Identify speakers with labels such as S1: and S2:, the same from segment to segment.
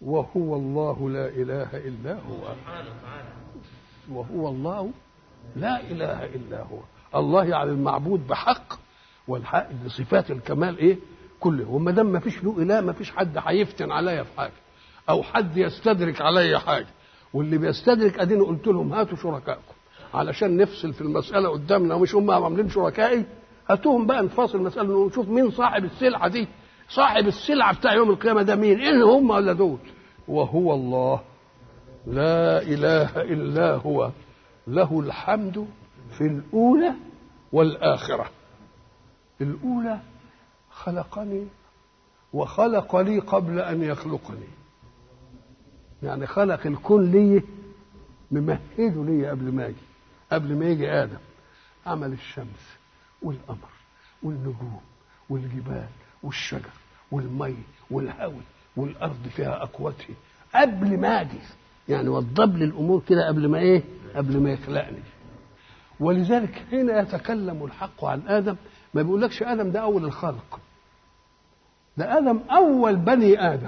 S1: وهو الله لا إله إلا هو وهو الله لا إله إلا هو الله يعني المعبود بحق والحق صفات الكمال إيه كله وما دام ما فيش له إله ما فيش حد هيفتن عليا في حاجة أو حد يستدرك عليا حاجة واللي بيستدرك اديني قلت لهم هاتوا شركائكم علشان نفصل في المساله قدامنا ومش هم عاملين شركائي هاتوهم بقى نفاصل المساله ونشوف مين صاحب السلعه دي صاحب السلعه بتاع يوم القيامه ده مين ان هم ولا دول وهو الله لا اله الا هو له الحمد في الاولى والاخره الاولى خلقني وخلق لي قبل ان يخلقني يعني خلق الكون لي ممهده لي قبل ما اجي قبل ما يجي ادم عمل الشمس والقمر والنجوم والجبال والشجر والمي والهواء والارض فيها اقوته قبل ما اجي يعني وضب لي الامور كده قبل ما ايه قبل ما يخلقني ولذلك حين يتكلم الحق عن ادم ما بيقولكش ادم ده اول الخلق ده ادم اول بني ادم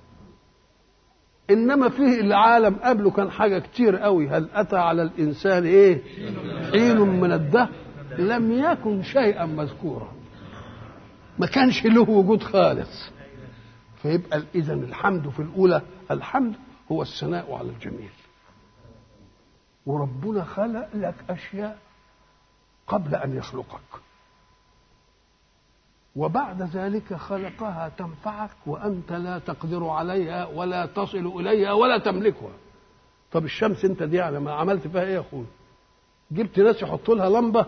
S1: انما فيه العالم قبله كان حاجه كتير قوي هل اتى على الانسان ايه حين من الدهر لم يكن شيئا مذكورا ما كانش له وجود خالص فيبقى اذا الحمد في الاولى الحمد هو الثناء على الجميل وربنا خلق لك اشياء قبل ان يخلقك وبعد ذلك خلقها تنفعك وانت لا تقدر عليها ولا تصل اليها ولا تملكها طب الشمس انت دي يعني ما عملت فيها ايه يا اخويا جبت ناس يحطوا لها لمبه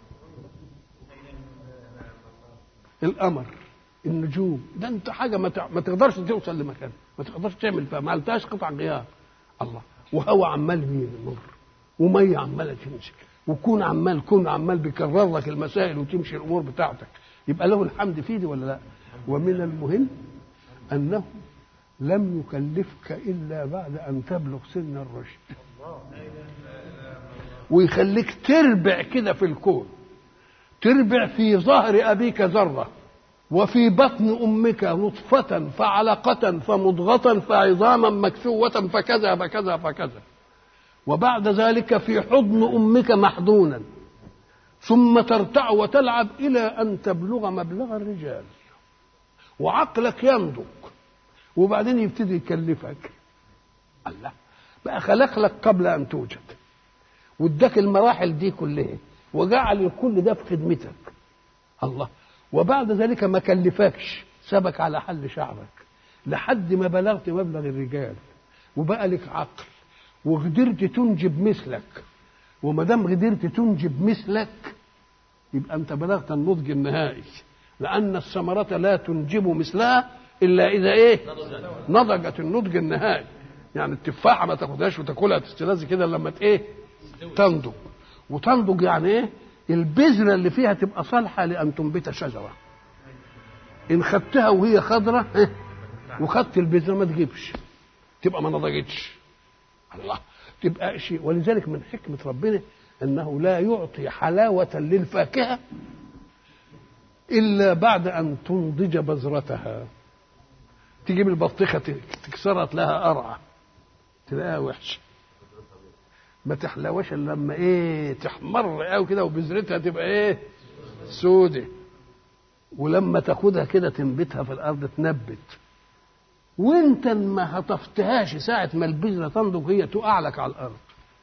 S1: القمر النجوم ده انت حاجه ما ما تقدرش توصل لمكان ما تقدرش تعمل فيها ما عملتهاش قطع غيار الله وهوا عمال بيمر وميه عماله تمشي وكون عمال كون عمال بيكرر لك المسائل وتمشي الامور بتاعتك يبقى له الحمد في دي ولا لا ومن المهم انه لم يكلفك الا بعد ان تبلغ سن الرشد ويخليك تربع كده في الكون تربع في ظهر ابيك ذره وفي بطن امك نطفه فعلقه فمضغه فعظاما مكسوه فكذا فكذا فكذا وبعد ذلك في حضن امك محضونا ثم ترتع وتلعب الى ان تبلغ مبلغ الرجال وعقلك ينضج وبعدين يبتدي يكلفك الله بقى خلق لك قبل ان توجد واداك المراحل دي كلها وجعل الكل ده في خدمتك الله وبعد ذلك ما كلفكش سبك على حل شعرك لحد ما بلغت مبلغ الرجال وبقى لك عقل وقدرت تنجب مثلك وما دام قدرت تنجب مثلك يبقى انت بلغت النضج النهائي لان الثمرة لا تنجب مثلها الا اذا ايه نضجت النضج النهائي يعني التفاحة ما تاخدهاش وتاكلها تستلذ كده لما ايه تنضج وتنضج يعني ايه البذرة اللي فيها تبقى صالحة لأن تنبت شجرة إن خدتها وهي خضرة إيه؟ وخدت البذرة ما تجيبش تبقى ما نضجتش الله تبقى شيء ولذلك من حكمة ربنا أنه لا يعطي حلاوة للفاكهة إلا بعد أن تنضج بذرتها تجيب البطيخة تكسرها تلاقيها قرعة تلاقيها وحشة ما تحلوش الا لما ايه تحمر قوي كده وبذرتها تبقى ايه سودة ولما تاخدها كده تنبتها في الارض تنبت وانت ما هطفتهاش ساعة ما البذرة تنضج هي تقع لك على الارض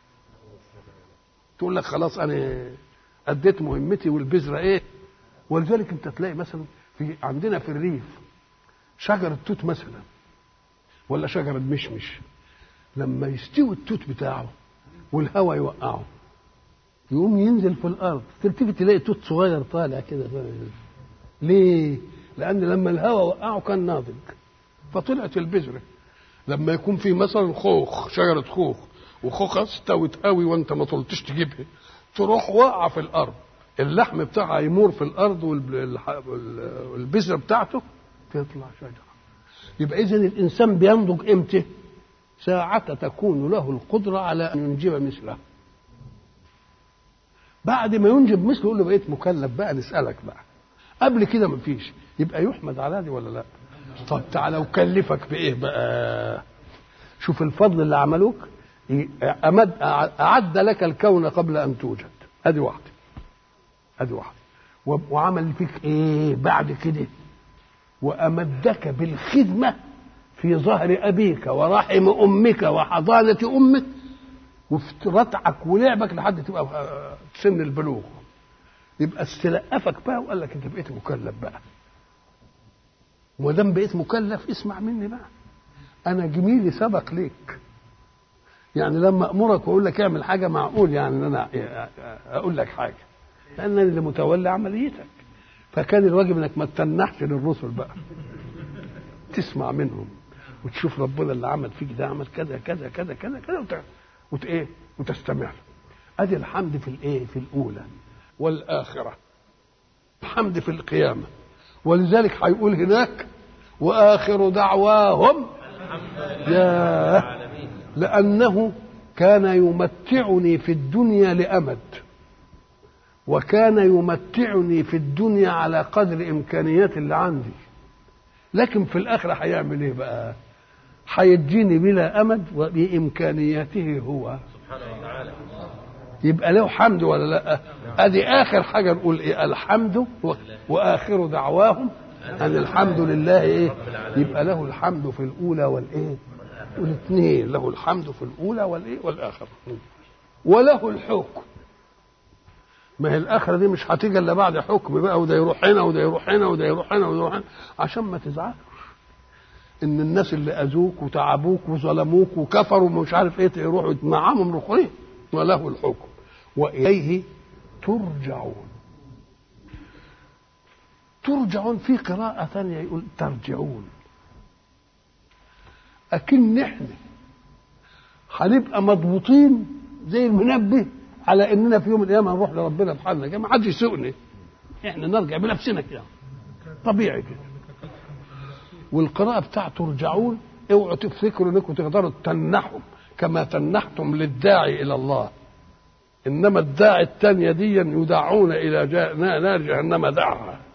S1: تقول لك خلاص انا اديت مهمتي والبذرة ايه ولذلك انت تلاقي مثلا في عندنا في الريف شجر التوت مثلا ولا شجر المشمش لما يستوي التوت بتاعه والهواء يوقعه يقوم ينزل في الارض تلتفت تلاقي توت صغير طالع كده ليه؟ لان لما الهواء وقعه كان ناضج فطلعت البذره لما يكون في مثلا خوخ شجره خوخ وخوخه استوت قوي وانت ما طلتش تجيبها تروح واقعه في الارض اللحم بتاعها يمور في الارض والبذره بتاعته تطلع شجره يبقى اذا الانسان بينضج امتى؟ ساعة تكون له القدرة على أن ينجب مثله بعد ما ينجب مثله يقول له بقيت مكلف بقى نسألك بقى قبل كده مفيش يبقى يحمد على دي ولا لا طب تعالى وكلفك بإيه بقى شوف الفضل اللي عملوك أمد أعد لك الكون قبل أن توجد أدي واحدة أدي واحدة وعمل فيك إيه بعد كده وأمدك بالخدمة في ظهر أبيك ورحم أمك وحضانة أمك وفي رتعك ولعبك لحد تبقى سن البلوغ يبقى استلقفك بقى وقال لك انت بقيت مكلف بقى وما دام بقيت مكلف اسمع مني بقى انا جميلي سبق ليك يعني لما امرك واقول لك اعمل حاجه معقول يعني ان انا اقول لك حاجه لان انا اللي متولي عمليتك فكان الواجب انك ما تتنحش للرسل بقى تسمع منهم وتشوف ربنا اللي عمل فيك ده عمل كذا كذا كذا كذا كذا وت... وت... ايه وتستمع ادي الحمد في الايه في الاولى والاخره الحمد في القيامه ولذلك هيقول هناك واخر دعواهم يا لانه كان يمتعني في الدنيا لامد وكان يمتعني في الدنيا على قدر امكانيات اللي عندي لكن في الاخره هيعمل ايه بقى هيديني بلا امد وبامكانياته هو سبحانه وتعالى يبقى له حمد ولا لا ادي اخر حاجه نقول ايه الحمد واخر دعواهم ان الحمد لله ايه يبقى له الحمد في الاولى والايه والاثنين له الحمد في الاولى والايه والاخره وله الحكم ما هي الاخره دي مش هتيجي الا بعد حكم بقى وده يروح هنا وده يروح هنا وده يروح هنا وده يروح هنا عشان ما تزعلش ان الناس اللي اذوك وتعبوك وظلموك وكفروا ومش عارف ايه يروحوا معاهم رخرين وله الحكم واليه ترجعون ترجعون في قراءة ثانية يقول ترجعون أكن احنا هنبقى مضبوطين زي المنبه على اننا في يوم القيامه نروح لربنا بحالنا كده ما حدش يسوقني احنا نرجع بنفسنا كده طبيعي كده والقراءة بتاع ترجعون اوعوا تفتكروا انكم تقدروا تنحوا كما تنحتم للداعي الى الله انما الداعي الثانية دي يدعون الى نار جهنم دعها